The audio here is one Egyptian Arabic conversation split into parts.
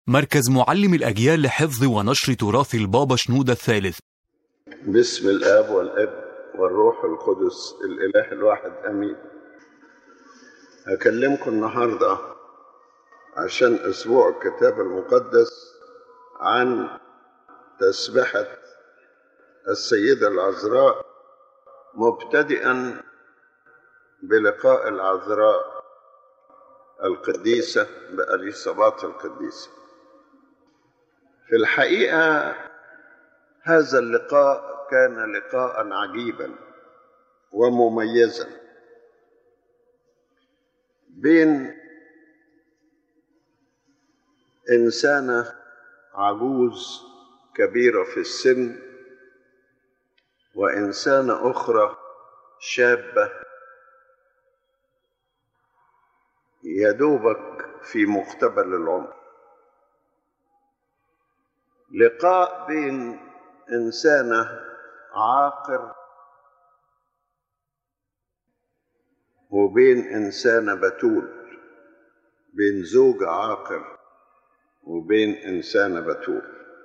مركز معلم الأجيال لحفظ ونشر تراث البابا شنودة الثالث باسم الاب والاب والروح القدس الاله الواحد امين هكلمكم النهارده عشان اسبوع الكتاب المقدس عن تسبحه السيده العذراء مبتدئا بلقاء العذراء القديسه باليصابات القديسه في الحقيقه هذا اللقاء كان لقاء عجيبا ومميزا بين انسانه عجوز كبيره في السن وانسانه اخرى شابه يدوبك في مقتبل العمر لقاء بين انسانه عاقر وبين انسانه بتول بين زوج عاقر وبين انسانه بتول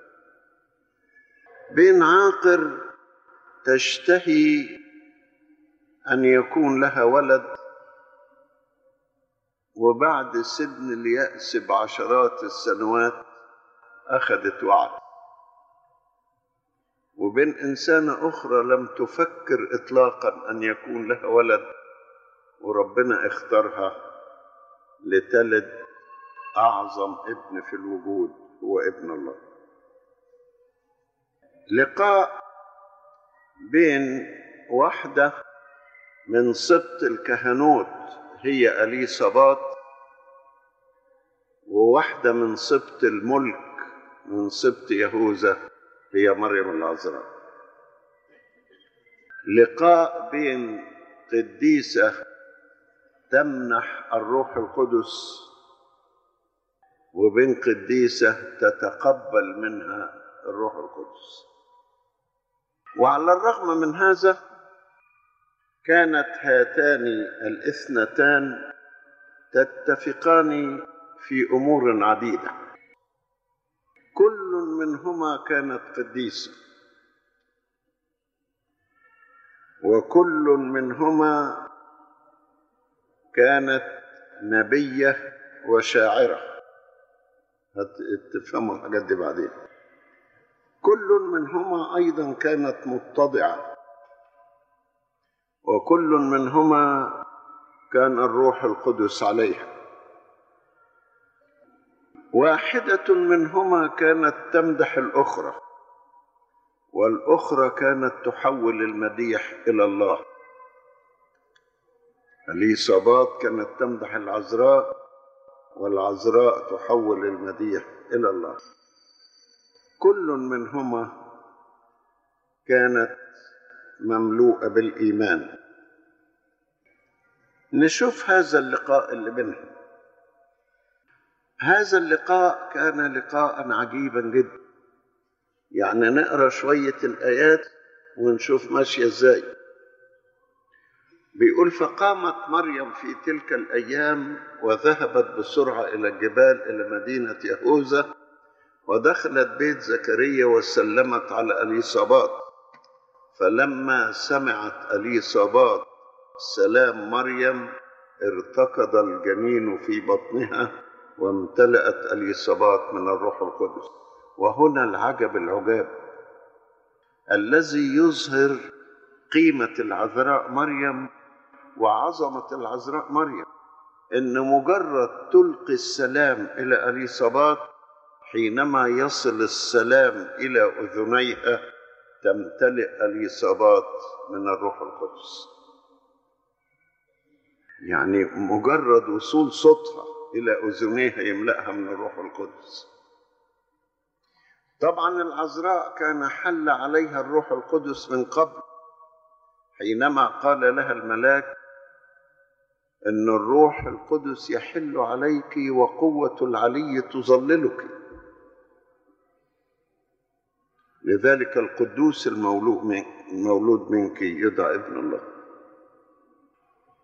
بين عاقر تشتهي ان يكون لها ولد وبعد سن الياس بعشرات السنوات اخذت وعد وبين انسانه اخرى لم تفكر اطلاقا ان يكون لها ولد وربنا اختارها لتلد اعظم ابن في الوجود هو ابن الله لقاء بين واحده من سبط الكهنوت هي اليصابات وواحده من سبط الملك من سبط يهوذا هي مريم العذراء لقاء بين قديسه تمنح الروح القدس وبين قديسه تتقبل منها الروح القدس وعلى الرغم من هذا كانت هاتان الاثنتان تتفقان في امور عديده كل منهما كانت قديسه وكل منهما كانت نبيه وشاعره هتفهموا الحاجات دي بعدين كل منهما ايضا كانت متضعه وكل منهما كان الروح القدس عليها واحده منهما كانت تمدح الاخرى والاخرى كانت تحول المديح الى الله اليصابات كانت تمدح العذراء والعذراء تحول المديح الى الله كل منهما كانت مملوءه بالايمان نشوف هذا اللقاء اللي بينهم هذا اللقاء كان لقاء عجيبا جدا يعني نقرا شويه الايات ونشوف ماشيه ازاي بيقول فقامت مريم في تلك الايام وذهبت بسرعه الى الجبال الى مدينه يهوذا ودخلت بيت زكريا وسلمت على اليصابات فلما سمعت اليصابات سلام مريم ارتقد الجنين في بطنها وامتلأت اليصابات من الروح القدس وهنا العجب العجاب الذي يظهر قيمة العذراء مريم وعظمة العذراء مريم إن مجرد تلقي السلام إلى اليصابات حينما يصل السلام إلى أذنيها تمتلئ اليصابات من الروح القدس يعني مجرد وصول صوتها إلى أذنيها يملأها من الروح القدس طبعا العذراء كان حل عليها الروح القدس من قبل حينما قال لها الملاك ان الروح القدس يحل عليك وقوه العلي تظللك لذلك القدوس المولود من المولود منك يدعى ابن الله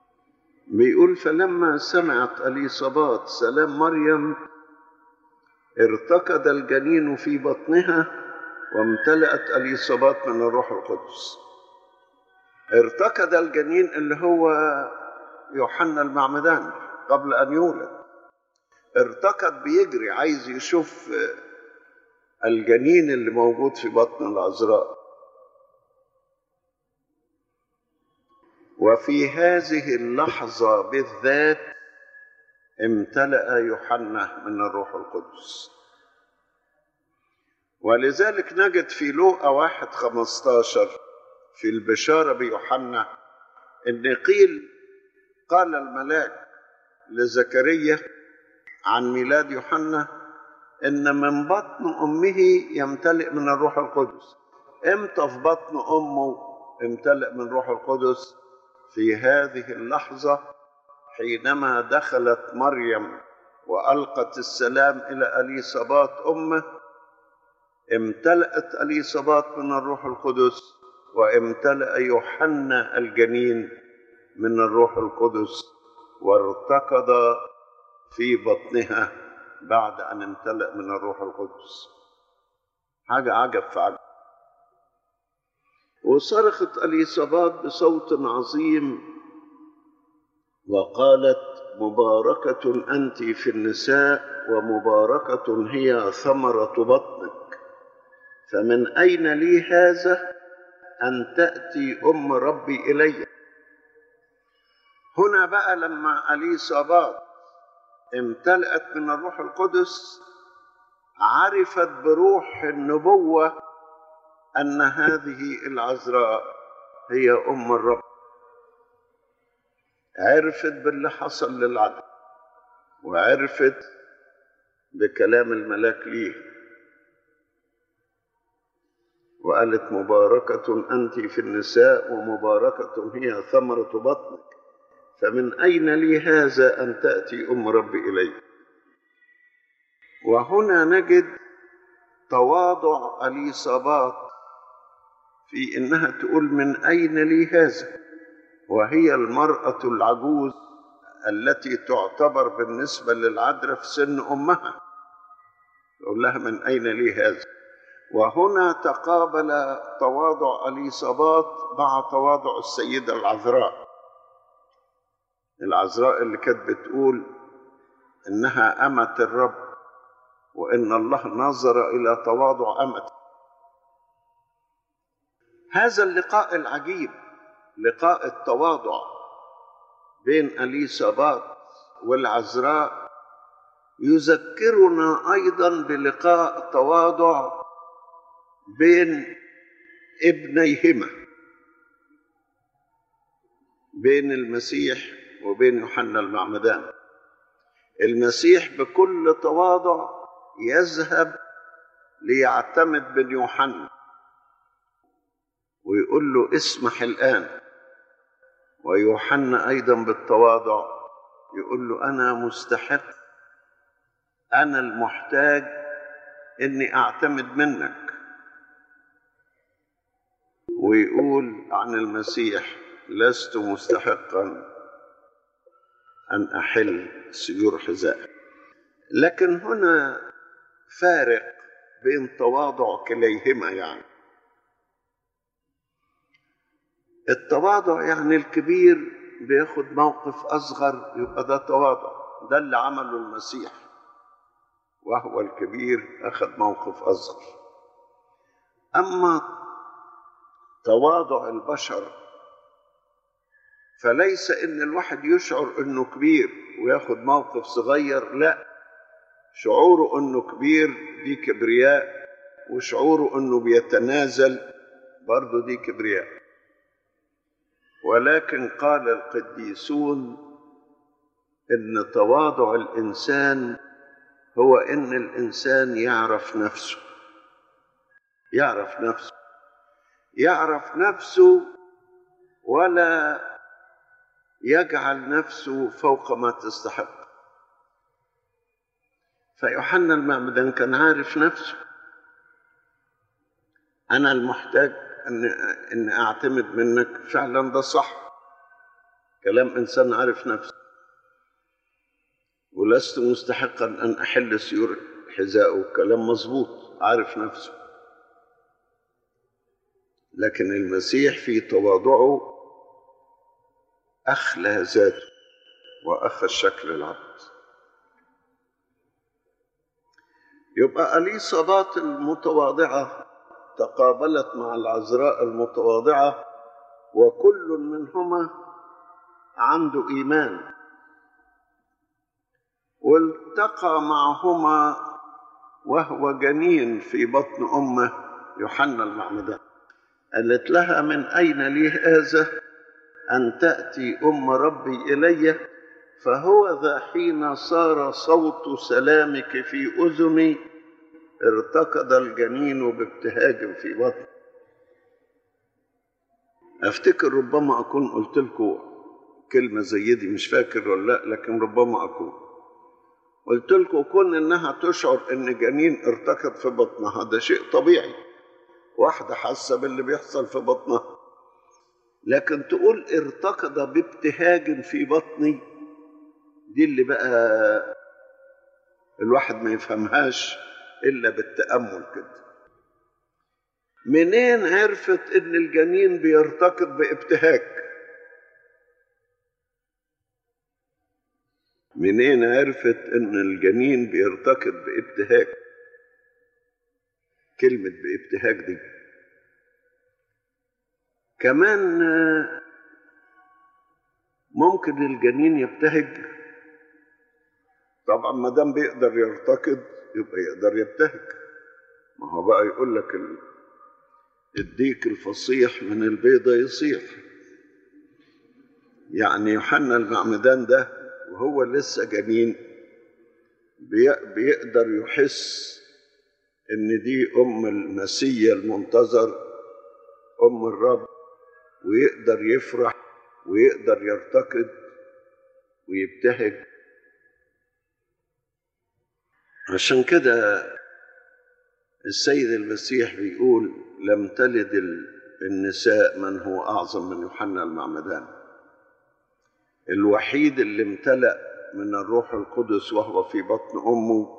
بيقول فلما سمعت اليصابات سلام مريم ارتكض الجنين في بطنها وامتلأت اليصابات من الروح القدس ارتكض الجنين اللي هو يوحنا المعمدان قبل أن يولد ارتكض بيجري عايز يشوف الجنين اللي موجود في بطن العذراء وفي هذه اللحظة بالذات امتلأ يوحنا من الروح القدس ولذلك نجد في لوقا واحد خمستاشر في البشارة بيوحنا إن قيل قال الملاك لزكريا عن ميلاد يوحنا إن من بطن أمه يمتلئ من الروح القدس إمتى في بطن أمه امتلئ من روح القدس في هذه اللحظة حينما دخلت مريم وألقت السلام إلى أليصابات أمه امتلأت أليصابات من الروح القدس وامتلأ يوحنا الجنين من الروح القدس وارتكض في بطنها بعد أن امتلأ من الروح القدس حاجة عجب في عجب وصرخت أليصابات بصوت عظيم وقالت مباركة أنت في النساء ومباركة هي ثمرة بطنك فمن أين لي هذا أن تأتي أم ربي إلي هنا بقى لما أليصابات امتلأت من الروح القدس عرفت بروح النبوة أن هذه العذراء هي أم الرب عرفت باللي حصل للعدل وعرفت بكلام الملاك ليه وقالت مباركة أنت في النساء ومباركة هي ثمرة بطنك فمن أين لي هذا أن تأتي أم ربي إلي وهنا نجد تواضع أليصابات في إنها تقول من أين لي هذا وهي المرأة العجوز التي تعتبر بالنسبة للعذراء في سن أمها يقول لها من أين لي هذا وهنا تقابل تواضع أليصابات مع تواضع السيدة العذراء العذراء اللي كانت بتقول إنها أمة الرب وإن الله نظر إلى تواضع أمته هذا اللقاء العجيب لقاء التواضع بين أليصابات والعذراء يذكرنا أيضا بلقاء تواضع بين ابنيهما بين المسيح وبين يوحنا المعمدان المسيح بكل تواضع يذهب ليعتمد بن يوحنا ويقول له اسمح الآن ويوحنا أيضا بالتواضع يقول له أنا مستحق أنا المحتاج إني أعتمد منك ويقول عن المسيح لست مستحقا أن أحل سيور حذائه لكن هنا فارق بين تواضع كليهما يعني التواضع يعني الكبير بياخد موقف أصغر يبقى ده تواضع ده اللي عمله المسيح وهو الكبير أخذ موقف أصغر أما تواضع البشر فليس إن الواحد يشعر إنه كبير وياخد موقف صغير لا شعوره إنه كبير دي كبرياء وشعوره إنه بيتنازل برضه دي كبرياء ولكن قال القديسون ان تواضع الانسان هو ان الانسان يعرف نفسه يعرف نفسه يعرف نفسه ولا يجعل نفسه فوق ما تستحق فيوحنا المعمدان كان عارف نفسه انا المحتاج ان ان اعتمد منك فعلا ده صح كلام انسان عارف نفسه ولست مستحقا ان احل سيور حذائه كلام مظبوط عارف نفسه لكن المسيح في تواضعه أخلى ذاته وأخذ شكل العبد يبقى أليصابات المتواضعة تقابلت مع العذراء المتواضعة وكل منهما عنده إيمان والتقى معهما وهو جنين في بطن أمه يوحنا المعمدان قالت لها من أين لي هذا أن تأتي أم ربي إلي فهو ذا حين صار صوت سلامك في أذني ارتقد الجنين بابتهاج في بطني أفتكر ربما أكون قلت لكم كلمة زي دي مش فاكر ولا لا لكن ربما أكون قلت لكم كون إنها تشعر إن جنين ارتقد في بطنها ده شيء طبيعي واحدة حاسة باللي بيحصل في بطنها لكن تقول ارتقد بابتهاج في بطني دي اللي بقى الواحد ما يفهمهاش إلا بالتأمل كده منين عرفت إن الجنين بيرتقد بابتهاج منين عرفت إن الجنين بيرتقد بابتهاج كلمة بابتهاج دي كمان ممكن الجنين يبتهج طبعا ما دام بيقدر يرتقد يبقى يقدر يبتهج ما هو بقى يقول لك الديك الفصيح من البيضة يصيح يعني يوحنا المعمدان ده وهو لسه جنين بيقدر يحس ان دي ام المسيا المنتظر ام الرب ويقدر يفرح ويقدر يرتقد ويبتهج عشان كده السيد المسيح بيقول لم تلد النساء من هو اعظم من يوحنا المعمدان الوحيد اللي امتلأ من الروح القدس وهو في بطن امه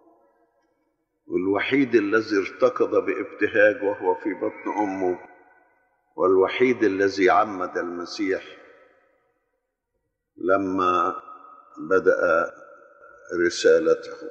والوحيد الذي ارتقد بابتهاج وهو في بطن امه والوحيد الذي عمد المسيح لما بدا رسالته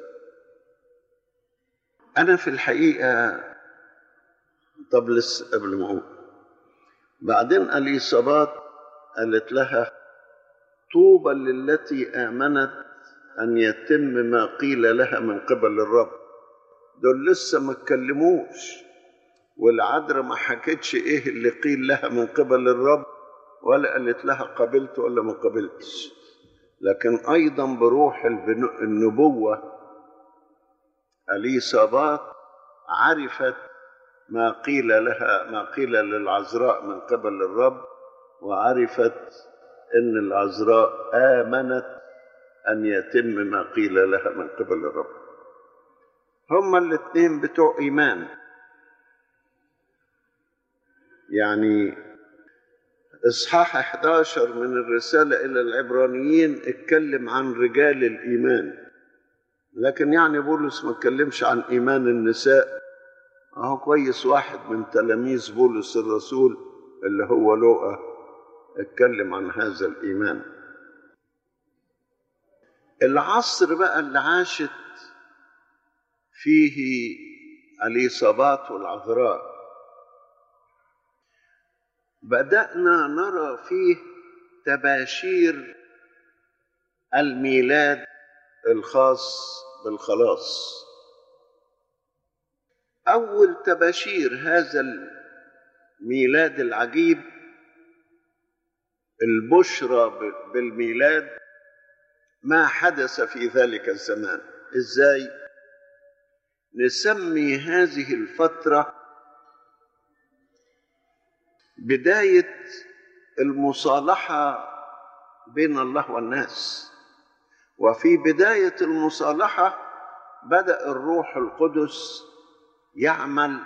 انا في الحقيقه طب لسه قبل ما اقول بعدين اليصابات قالت لها طوبى للتي امنت ان يتم ما قيل لها من قبل الرب دول لسه ما اتكلموش والعذراء ما حكتش ايه اللي قيل لها من قبل الرب ولا قالت لها قبلت ولا ما قبلتش لكن ايضا بروح النبوه اليصابات عرفت ما قيل لها ما قيل للعذراء من قبل الرب وعرفت ان العذراء امنت ان يتم ما قيل لها من قبل الرب هما الاثنين بتوع ايمان يعني اصحاح 11 من الرساله الى العبرانيين اتكلم عن رجال الايمان لكن يعني بولس ما اتكلمش عن ايمان النساء اهو كويس واحد من تلاميذ بولس الرسول اللي هو لوقا اتكلم عن هذا الايمان العصر بقى اللي عاشت فيه اليصابات والعذراء بدانا نرى فيه تباشير الميلاد الخاص بالخلاص اول تباشير هذا الميلاد العجيب البشرى بالميلاد ما حدث في ذلك الزمان ازاي نسمي هذه الفتره بدايه المصالحه بين الله والناس وفي بدايه المصالحه بدا الروح القدس يعمل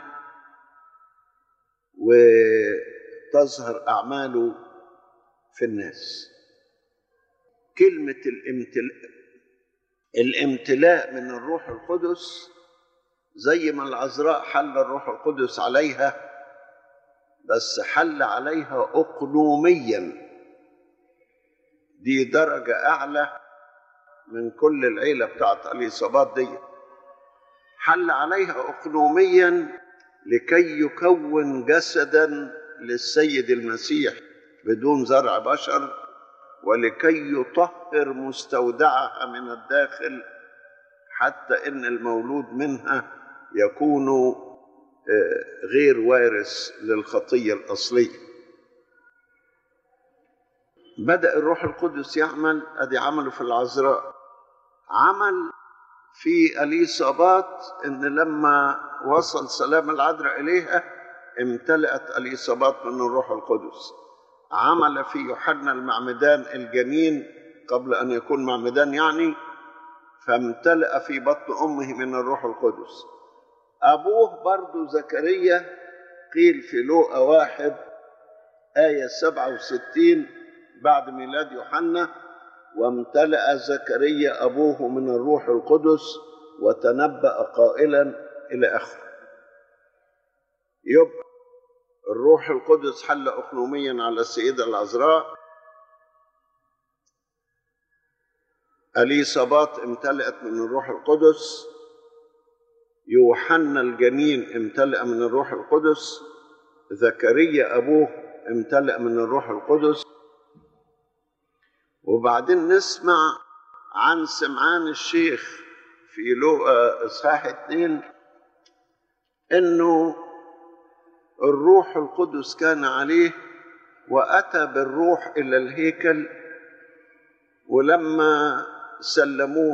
وتظهر اعماله في الناس كلمه الامتلاء الامتلاء من الروح القدس زي ما العذراء حل الروح القدس عليها بس حل عليها اقنوميا دي درجه اعلى من كل العيله بتاعت اليصابات دي حل عليها اقنوميا لكي يكون جسدا للسيد المسيح بدون زرع بشر ولكي يطهر مستودعها من الداخل حتى ان المولود منها يكون غير وارث للخطيه الاصليه بدا الروح القدس يعمل ادي عمله في العذراء عمل في اليصابات ان لما وصل سلام العذراء اليها امتلأت اليصابات من الروح القدس عمل في يوحنا المعمدان الجنين قبل ان يكون معمدان يعني فامتلأ في بطن امه من الروح القدس ابوه برضو زكريا قيل في لوقا واحد آية سبعة وستين بعد ميلاد يوحنا وامتلأ زكريا أبوه من الروح القدس وتنبأ قائلا إلى آخره يبقى الروح القدس حل أقنوميا على السيدة العذراء أليصابات امتلأت من الروح القدس يوحنا الجنين امتلأ من الروح القدس زكريا أبوه امتلأ من الروح القدس وبعدين نسمع عن سمعان الشيخ في لوقا اصحاح اتنين انه الروح القدس كان عليه واتى بالروح الى الهيكل ولما سلموه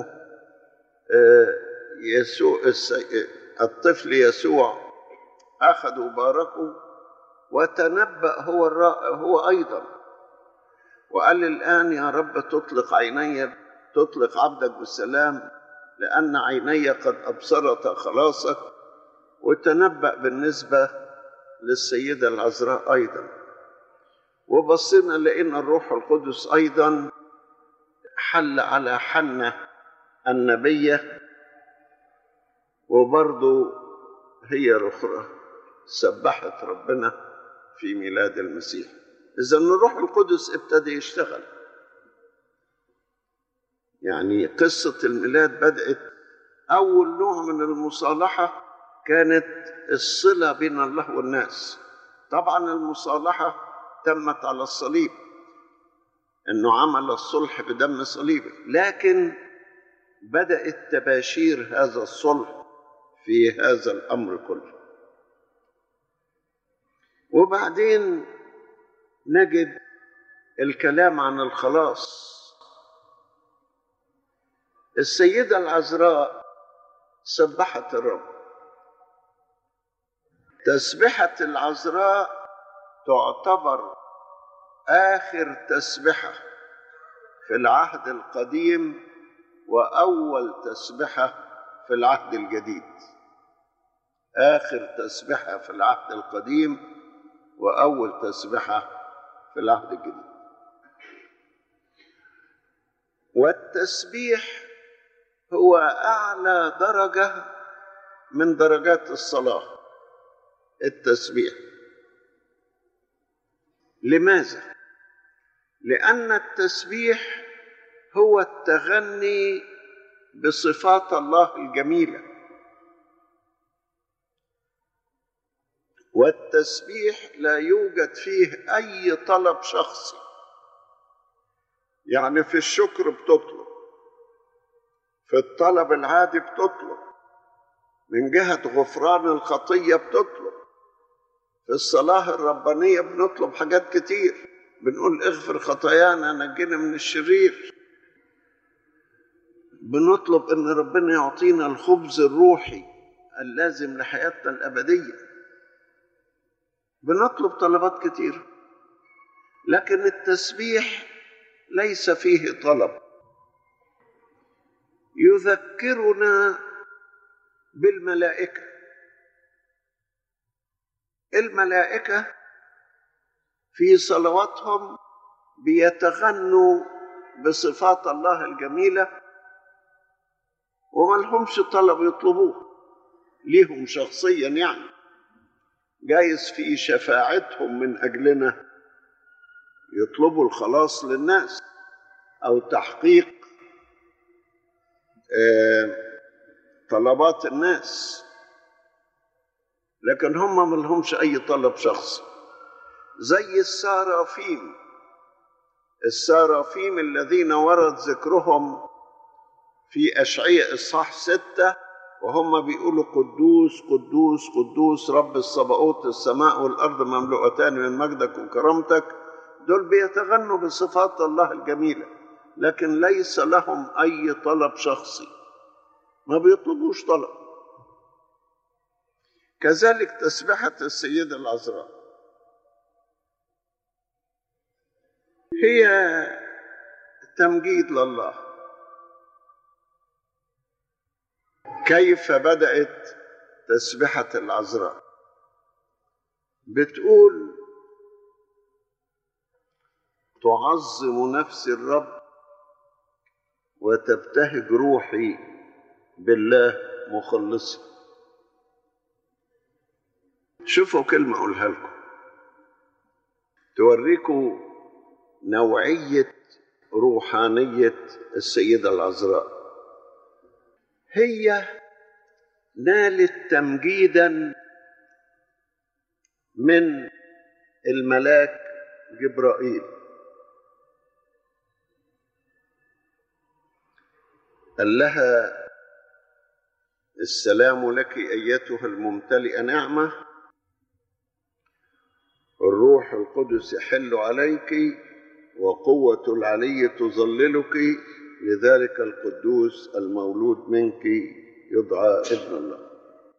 يسوع الطفل يسوع اخذوا باركوا وتنبأ هو هو ايضا وقال الآن يا رب تطلق عيني تطلق عبدك بالسلام لأن عيني قد أبصرت خلاصك وتنبأ بالنسبة للسيدة العذراء أيضا وبصينا لقينا الروح القدس أيضا حل على حنة النبية وبرضو هي الأخرى سبحت ربنا في ميلاد المسيح إذا الروح القدس ابتدى يشتغل يعني قصة الميلاد بدأت أول نوع من المصالحة كانت الصلة بين الله والناس طبعا المصالحة تمت على الصليب انه عمل الصلح بدم صليبه لكن بدات تباشير هذا الصلح في هذا الامر كله وبعدين نجد الكلام عن الخلاص السيده العذراء سبحت الرب تسبحه العذراء تعتبر آخر تسبحة في العهد القديم وأول تسبحة في العهد الجديد آخر تسبحة في العهد القديم وأول تسبحة في العهد الجديد والتسبيح هو أعلى درجة من درجات الصلاة التسبيح لماذا لان التسبيح هو التغني بصفات الله الجميله والتسبيح لا يوجد فيه اي طلب شخصي يعني في الشكر بتطلب في الطلب العادي بتطلب من جهه غفران الخطيه بتطلب في الصلاه الربانيه بنطلب حاجات كتير بنقول اغفر خطايانا نجينا من الشرير بنطلب ان ربنا يعطينا الخبز الروحي اللازم لحياتنا الابديه بنطلب طلبات كتير لكن التسبيح ليس فيه طلب يذكرنا بالملائكه الملائكه في صلواتهم بيتغنوا بصفات الله الجميله وما لهمش طلب يطلبوه ليهم شخصيا يعني جايز في شفاعتهم من أجلنا يطلبوا الخلاص للناس أو تحقيق طلبات الناس لكن هم ما لهمش أي طلب شخصي زي السارافيم السارافيم الذين ورد ذكرهم في أشعية إصحاح ستة وهم بيقولوا قدوس قدوس قدوس رب الصباؤوت السماء والأرض مملوءتان من مجدك وكرامتك دول بيتغنوا بصفات الله الجميلة لكن ليس لهم أي طلب شخصي ما بيطلبوش طلب كذلك تسبحة السيدة العذراء هي تمجيد لله كيف بدأت تسبحة العذراء بتقول تعظم نفسي الرب وتبتهج روحي بالله مخلصي شوفوا كلمة أقولها لكم توريكم نوعية روحانية السيدة العذراء هي نالت تمجيدا من الملاك جبرائيل قال لها السلام لك ايتها الممتلئه نعمه الروح القدس يحل عليك وقوه العلي تظللك لذلك القدوس المولود منك يدعى ابن الله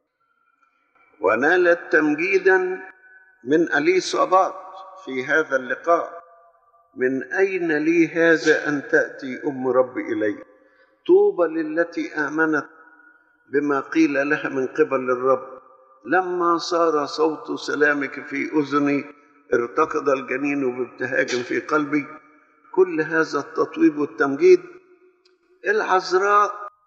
ونالت تمجيدا من اليصابات في هذا اللقاء من اين لي هذا ان تاتي ام ربي الي طوبى للتي امنت بما قيل لها من قبل الرب لما صار صوت سلامك في اذني ارتقد الجنين بابتهاج في قلبي كل هذا التطويب والتمجيد العذراء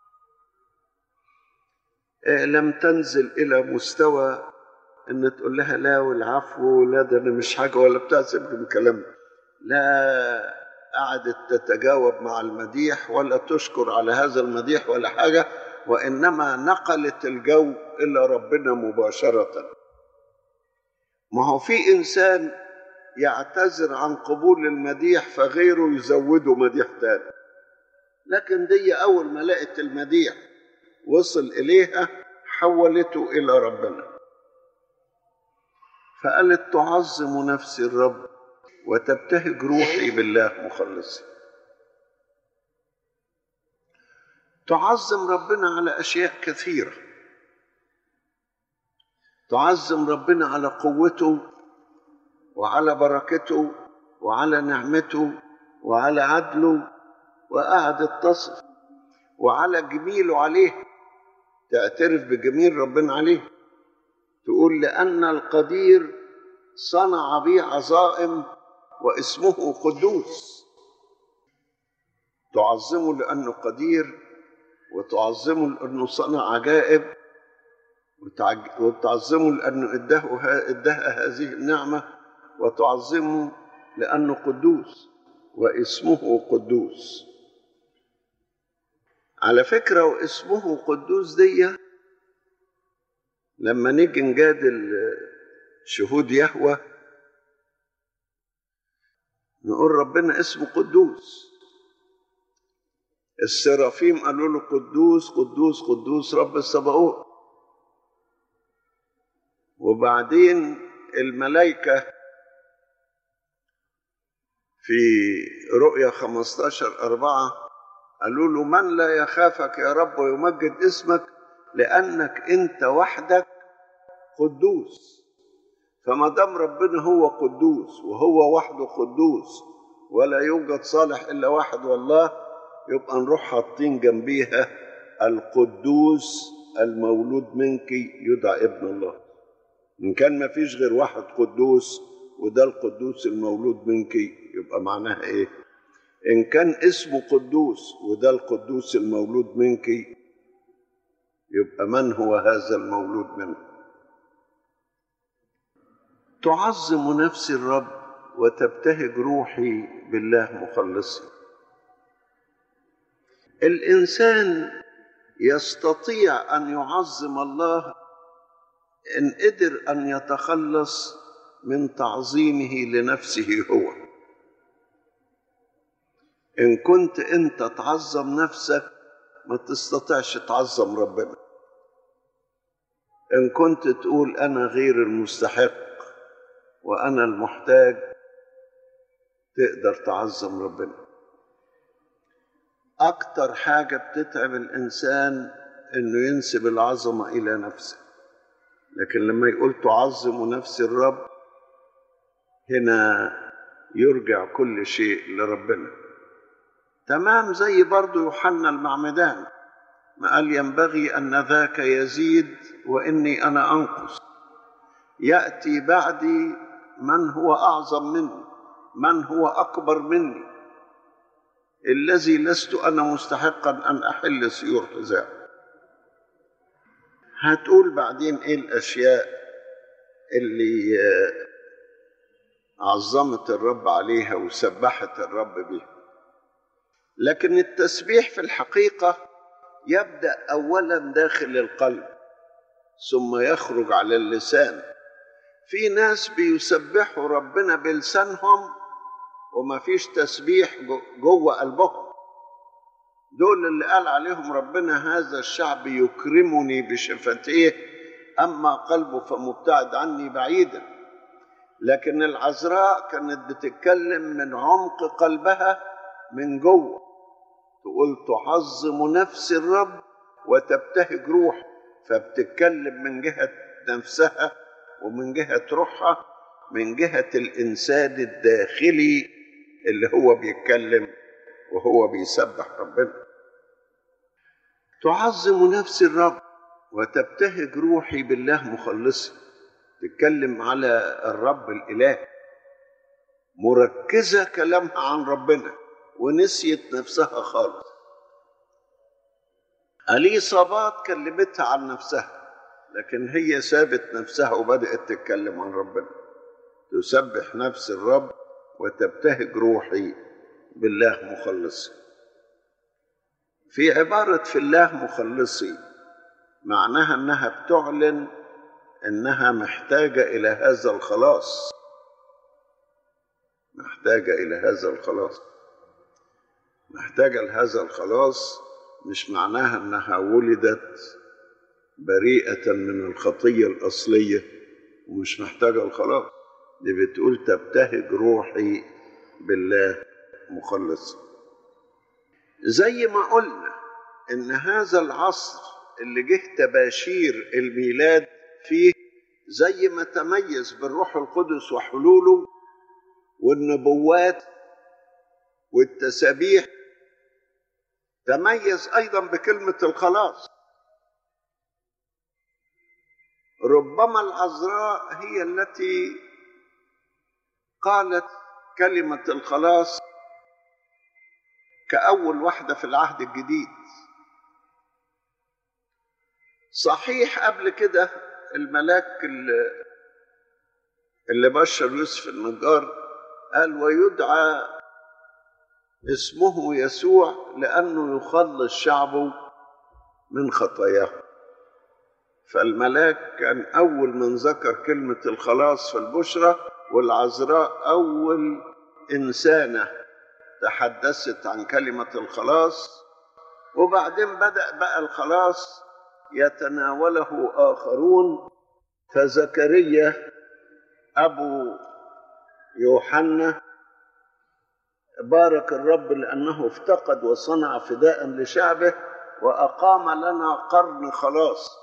لم تنزل الى مستوى ان تقول لها لا والعفو لا ده انا مش حاجه ولا بتاع سيبك من الكلام لا قعدت تتجاوب مع المديح ولا تشكر على هذا المديح ولا حاجه وانما نقلت الجو الى ربنا مباشره ما هو في انسان يعتذر عن قبول المديح فغيره يزوده مديح تاني لكن دي اول ما لقت المديح وصل اليها حولته الى ربنا فقالت تعظم نفسي الرب وتبتهج روحي بالله مخلصي تعظم ربنا على اشياء كثيره تعظم ربنا على قوته وعلى بركته وعلى نعمته وعلى عدله وقعدت تصف وعلى جميله عليه تعترف بجميل ربنا عليه تقول لأن القدير صنع بي عظائم واسمه قدوس تعظمه لأنه قدير وتعظمه لأنه صنع عجائب وتعظمه لأنه إداه إداها هذه النعمة وتعظمه لأنه قدوس واسمه قدوس على فكرة واسمه قدوس دي لما نيجي نجادل شهود يهوى نقول ربنا اسمه قدوس السرافيم قالوا له قدوس قدوس قدوس رب السبعون وبعدين الملائكة في رؤيا 15 أربعة قالوا له من لا يخافك يا رب ويمجد اسمك لأنك أنت وحدك قدوس فما دام ربنا هو قدوس وهو وحده قدوس ولا يوجد صالح إلا واحد والله يبقى نروح حاطين جنبيها القدوس المولود منك يدعى ابن الله إن كان ما فيش غير واحد قدوس وده القدوس المولود منك يبقى معناها إيه؟ إن كان اسمه قدوس وده القدوس المولود منك يبقى من هو هذا المولود منه تعظم نفسي الرب وتبتهج روحي بالله مخلصي الانسان يستطيع ان يعظم الله ان قدر ان يتخلص من تعظيمه لنفسه هو ان كنت انت تعظم نفسك ما تستطيعش تعظم ربنا ان كنت تقول انا غير المستحق وانا المحتاج تقدر تعظم ربنا اكتر حاجه بتتعب الانسان انه ينسب العظمه الى نفسه لكن لما يقول تعظم نفس الرب هنا يرجع كل شيء لربنا تمام زي برضو يوحنا المعمدان ما قال ينبغي أن ذاك يزيد وإني أنا أنقص يأتي بعدي من هو أعظم مني من هو أكبر مني الذي لست أنا مستحقا أن أحل سيور حذاء هتقول بعدين إيه الأشياء اللي عظمت الرب عليها وسبحت الرب بها لكن التسبيح في الحقيقة يبدأ أولا داخل القلب ثم يخرج على اللسان في ناس بيسبحوا ربنا بلسانهم وما فيش تسبيح جوه قلبهم دول اللي قال عليهم ربنا هذا الشعب يكرمني بشفتيه أما قلبه فمبتعد عني بعيدا لكن العذراء كانت بتتكلم من عمق قلبها من جوه تقول تعظم نفس الرب وتبتهج روح فبتتكلم من جهة نفسها ومن جهة روحها من جهة الإنسان الداخلي اللي هو بيتكلم وهو بيسبح ربنا تعظم نفس الرب وتبتهج روحي بالله مخلصي تتكلم على الرب الإله مركزة كلامها عن ربنا ونسيت نفسها خالص اليصابات كلمتها عن نفسها لكن هي سابت نفسها وبدأت تتكلم عن ربنا تسبح نفس الرب وتبتهج روحي بالله مخلصي في عبارة في الله مخلصي معناها انها بتعلن انها محتاجة الى هذا الخلاص محتاجة الى هذا الخلاص محتاجة لهذا الخلاص مش معناها انها ولدت بريئة من الخطية الأصلية ومش محتاجة الخلاص دي بتقول تبتهج روحي بالله مخلص زي ما قلنا ان هذا العصر اللي جه تباشير الميلاد فيه زي ما تميز بالروح القدس وحلوله والنبوات والتسابيح تميز ايضا بكلمه الخلاص ربما العذراء هي التي قالت كلمه الخلاص كاول واحده في العهد الجديد صحيح قبل كده الملاك اللي, اللي بشر يوسف النجار قال ويدعى اسمه يسوع لأنه يخلص شعبه من خطاياه فالملاك كان أول من ذكر كلمة الخلاص في البشرى والعذراء أول إنسانة تحدثت عن كلمة الخلاص وبعدين بدأ بقى الخلاص يتناوله آخرون فزكريا أبو يوحنا بارك الرب لأنه افتقد وصنع فداء لشعبه وأقام لنا قرن خلاص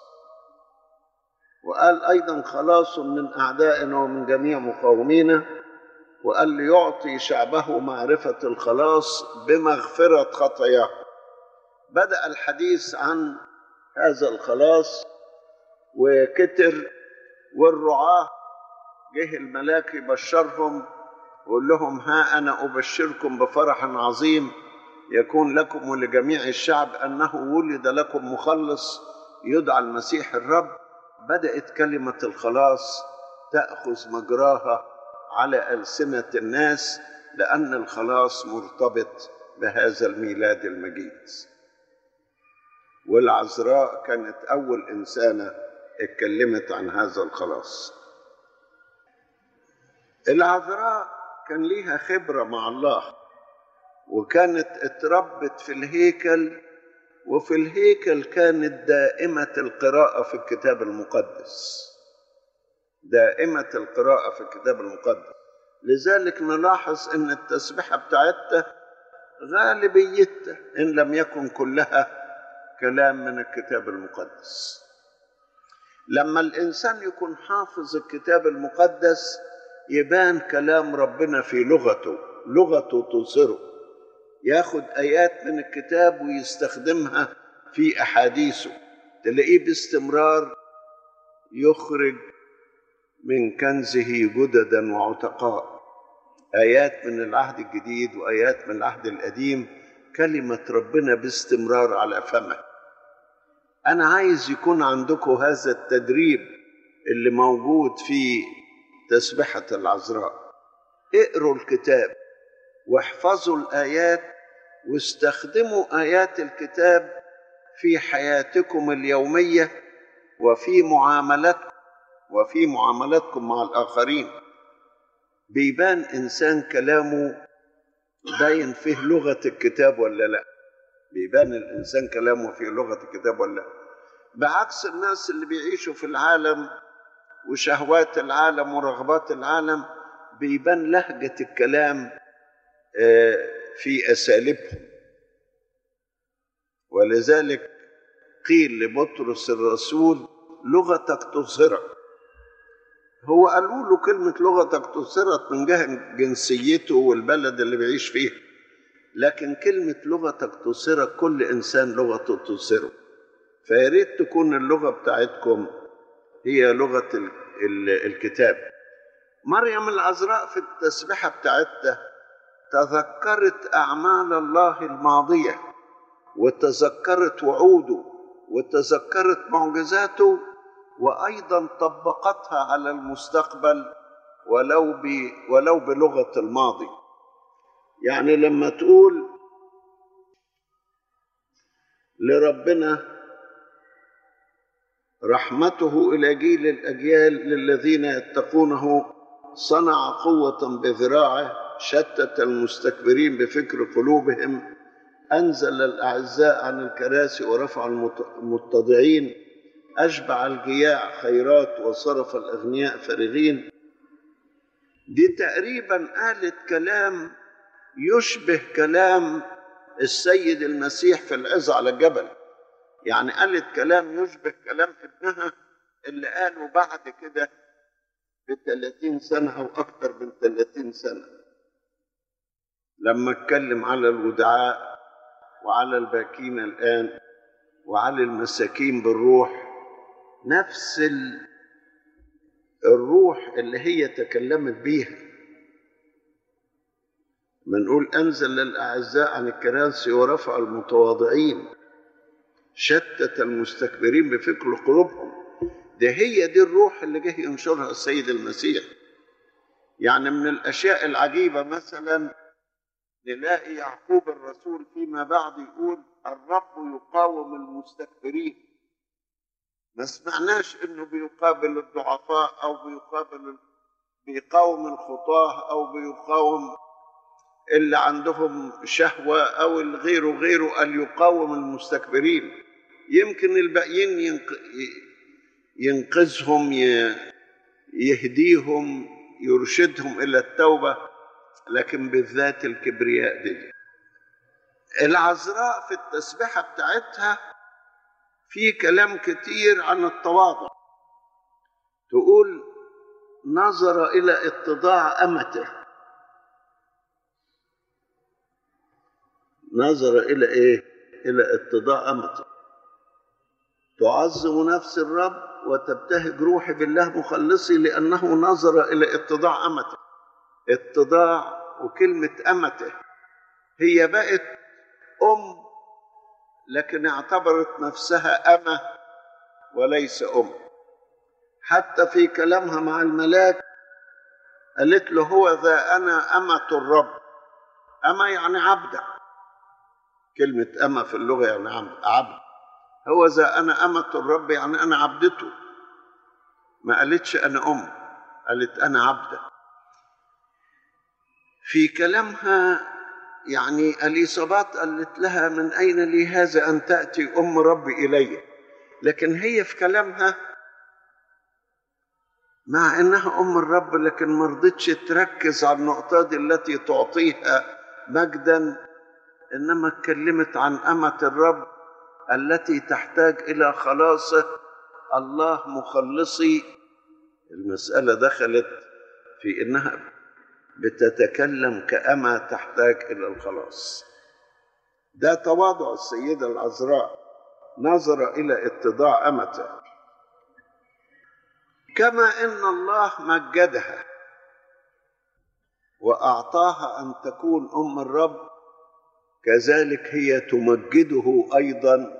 وقال أيضا خلاص من أعدائنا ومن جميع مقاومينا وقال ليعطي شعبه معرفة الخلاص بمغفرة خطاياه بدأ الحديث عن هذا الخلاص وكتر والرعاة جه الملاك يبشرهم ويقول لهم ها أنا أبشركم بفرح عظيم يكون لكم ولجميع الشعب أنه ولد لكم مخلص يدعى المسيح الرب بدأت كلمة الخلاص تأخذ مجراها على ألسنة الناس لأن الخلاص مرتبط بهذا الميلاد المجيد والعذراء كانت أول إنسانة اتكلمت عن هذا الخلاص العذراء كان ليها خبرة مع الله وكانت اتربت في الهيكل وفي الهيكل كانت دائمة القراءة في الكتاب المقدس دائمة القراءة في الكتاب المقدس لذلك نلاحظ ان التسبيحة بتاعتها غالبيتها ان لم يكن كلها كلام من الكتاب المقدس لما الانسان يكون حافظ الكتاب المقدس يبان كلام ربنا في لغته لغته تظهره ياخد ايات من الكتاب ويستخدمها في احاديثه تلاقيه باستمرار يخرج من كنزه جددا وعتقاء ايات من العهد الجديد وايات من العهد القديم كلمه ربنا باستمرار على فمه انا عايز يكون عندكم هذا التدريب اللي موجود في تسبحه العذراء اقروا الكتاب واحفظوا الايات واستخدموا ايات الكتاب في حياتكم اليوميه وفي معاملتكم وفي معاملاتكم مع الاخرين بيبان انسان كلامه باين فيه لغه الكتاب ولا لا بيبان الانسان كلامه فيه لغه الكتاب ولا لا بعكس الناس اللي بيعيشوا في العالم وشهوات العالم ورغبات العالم بيبان لهجه الكلام في اساليبهم ولذلك قيل لبطرس الرسول لغتك تظهرك هو قالوا له كلمة لغتك تظهرت من جهة جنسيته والبلد اللي بيعيش فيه لكن كلمة لغتك تظهرك كل إنسان لغته تظهره فياريت تكون اللغة بتاعتكم هي لغة ال ال الكتاب مريم العذراء في التسبيحة بتاعتها تذكرت أعمال الله الماضية وتذكرت وعوده وتذكرت معجزاته وايضا طبقتها على المستقبل ولو ب ولو بلغه الماضي يعني لما تقول لربنا رحمته الى جيل الاجيال للذين يتقونه صنع قوه بذراعه شتت المستكبرين بفكر قلوبهم انزل الاعزاء عن الكراسي ورفع المتضعين أشبع الجياع خيرات وصرف الأغنياء فارغين دي تقريبا قالت كلام يشبه كلام السيد المسيح في العظة على الجبل يعني قالت كلام يشبه كلام ابنها اللي قاله بعد كده بثلاثين سنة أو أكثر من ثلاثين سنة لما اتكلم على الودعاء وعلى الباكين الآن وعلى المساكين بالروح نفس الروح اللي هي تكلمت بيها بنقول أنزل للأعزاء عن الكراسي ورفع المتواضعين شتت المستكبرين بفكر قلوبهم ده هي دي الروح اللي جه ينشرها السيد المسيح يعني من الأشياء العجيبة مثلا نلاقي يعقوب الرسول فيما بعد يقول الرب يقاوم المستكبرين ما سمعناش انه بيقابل الضعفاء او بيقابل بيقاوم الخطاه او بيقاوم اللي عندهم شهوه او الغير غيره ان يقاوم المستكبرين يمكن الباقيين ينقذهم يهديهم يرشدهم الى التوبه لكن بالذات الكبرياء دي العذراء في التسبيحه بتاعتها في كلام كتير عن التواضع تقول نظر الى اتضاع امته نظر الى ايه الى اتضاع امته تعظم نفس الرب وتبتهج روحي بالله مخلصي لانه نظر الى اتضاع امته اتضاع وكلمه امته هي بقت ام لكن اعتبرت نفسها أمة وليس أم حتى في كلامها مع الملاك قالت له هو ذا أنا أمة الرب أما يعني عبدة كلمة أما في اللغة يعني عبد, عبد. هو ذا أنا أمة الرب يعني أنا عبدته ما قالتش أنا أم قالت أنا عبدة في كلامها يعني اليصابات قالت لها من اين لي هذا ان تاتي ام ربي الي لكن هي في كلامها مع انها ام الرب لكن ما رضتش تركز على النقطه دي التي تعطيها مجدا انما اتكلمت عن امه الرب التي تحتاج الى خلاصه الله مخلصي المساله دخلت في انها بتتكلم كأما تحتاج إلى الخلاص ده تواضع السيدة العذراء نظر إلى اتضاع أمته كما إن الله مجدها وأعطاها أن تكون أم الرب كذلك هي تمجده أيضا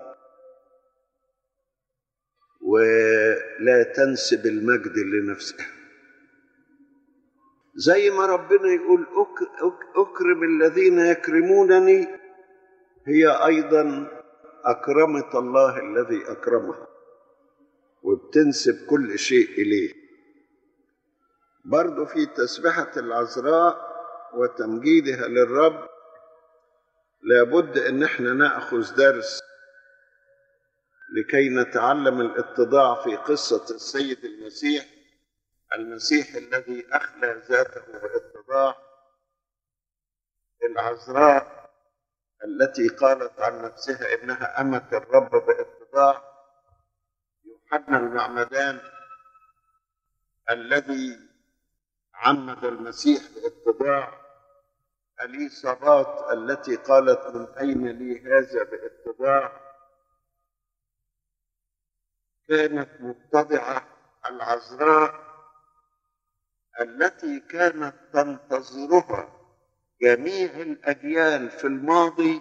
ولا تنسب المجد لنفسها زي ما ربنا يقول أك أك أكرم الذين يكرمونني هي أيضا أكرمت الله الذي أكرمها وبتنسب كل شيء إليه برضو في تسبحة العذراء وتمجيدها للرب لابد ان احنا ناخذ درس لكي نتعلم الاتضاع في قصه السيد المسيح المسيح الذي اخلى ذاته باتضاع العذراء التي قالت عن نفسها انها امه الرب باتضاع يوحنا المعمدان الذي عمد المسيح باتضاع اليصابات التي قالت من اين لي هذا باتضاع كانت متضعه العذراء التي كانت تنتظرها جميع الاجيال في الماضي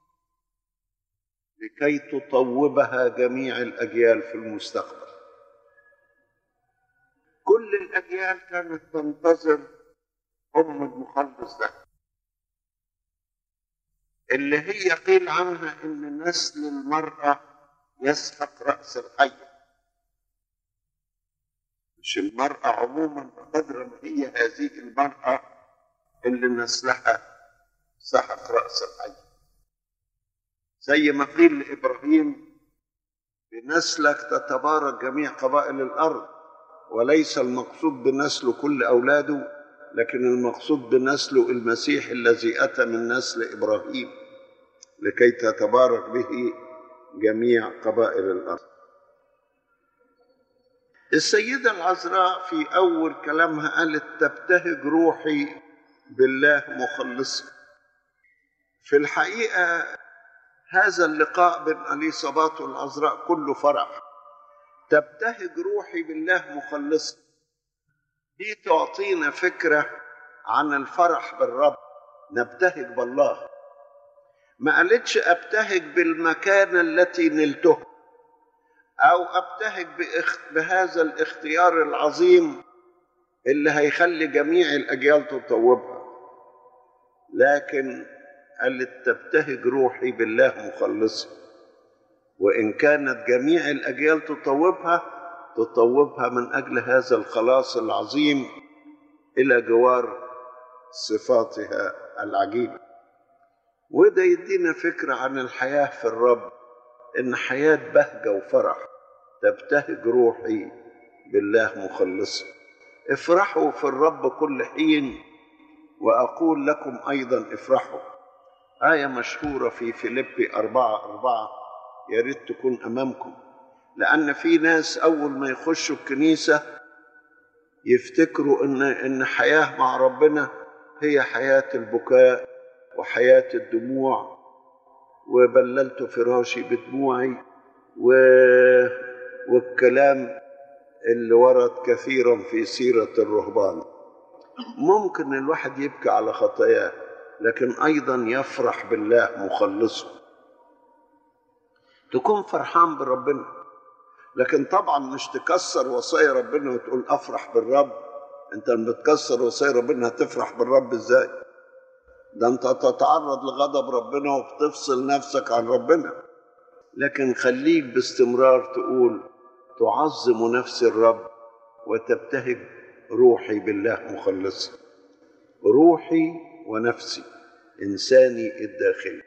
لكي تطوبها جميع الاجيال في المستقبل كل الاجيال كانت تنتظر ام المخلص ده اللي هي قيل عنها ان نسل المراه يسحق راس الحي مش المراه عموما بقدر ما هي هذه المراه اللي نسلها سحق راس الحي زي ما قيل لابراهيم بنسلك تتبارك جميع قبائل الارض وليس المقصود بنسله كل اولاده لكن المقصود بنسله المسيح الذي اتى من نسل ابراهيم لكي تتبارك به جميع قبائل الارض السيده العذراء في اول كلامها قالت تبتهج روحي بالله مخلصا في الحقيقه هذا اللقاء بين اليصابات والعذراء كله فرح تبتهج روحي بالله مخلصا دي تعطينا فكره عن الفرح بالرب نبتهج بالله ما قالتش ابتهج بالمكانه التي نلته او ابتهج بهذا الاختيار العظيم اللي هيخلي جميع الاجيال تطوبها لكن قالت تبتهج روحي بالله مخلصا وان كانت جميع الاجيال تطوبها تطوبها من اجل هذا الخلاص العظيم الى جوار صفاتها العجيبه وده يدينا فكره عن الحياه في الرب ان حياه بهجه وفرح تبتهج روحي بالله مخلصا افرحوا في الرب كل حين واقول لكم ايضا افرحوا ايه مشهوره في فيليبي أربعة أربعة يا ريت تكون امامكم لان في ناس اول ما يخشوا الكنيسه يفتكروا ان ان حياه مع ربنا هي حياه البكاء وحياه الدموع وبللت فراشي بدموعي و... والكلام اللي ورد كثيرا في سيره الرهبان ممكن الواحد يبكي على خطاياه لكن ايضا يفرح بالله مخلصه تكون فرحان بربنا لكن طبعا مش تكسر وصايا ربنا وتقول افرح بالرب انت لما بتكسر وصايا ربنا هتفرح بالرب ازاي ده انت تتعرض لغضب ربنا وبتفصل نفسك عن ربنا لكن خليك باستمرار تقول تعظم نفسي الرب وتبتهج روحي بالله مخلصا روحي ونفسي انساني الداخلي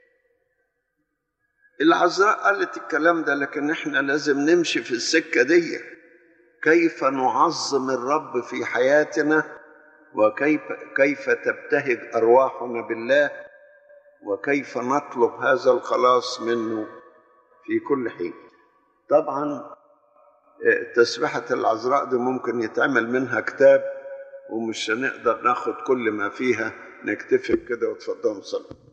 العذراء قالت الكلام ده لكن احنا لازم نمشي في السكه دي كيف نعظم الرب في حياتنا وكيف كيف تبتهج ارواحنا بالله وكيف نطلب هذا الخلاص منه في كل حين طبعا تسبحة العذراء دي ممكن يتعمل منها كتاب ومش هنقدر ناخد كل ما فيها نكتفي كده وتفضلوا صلوا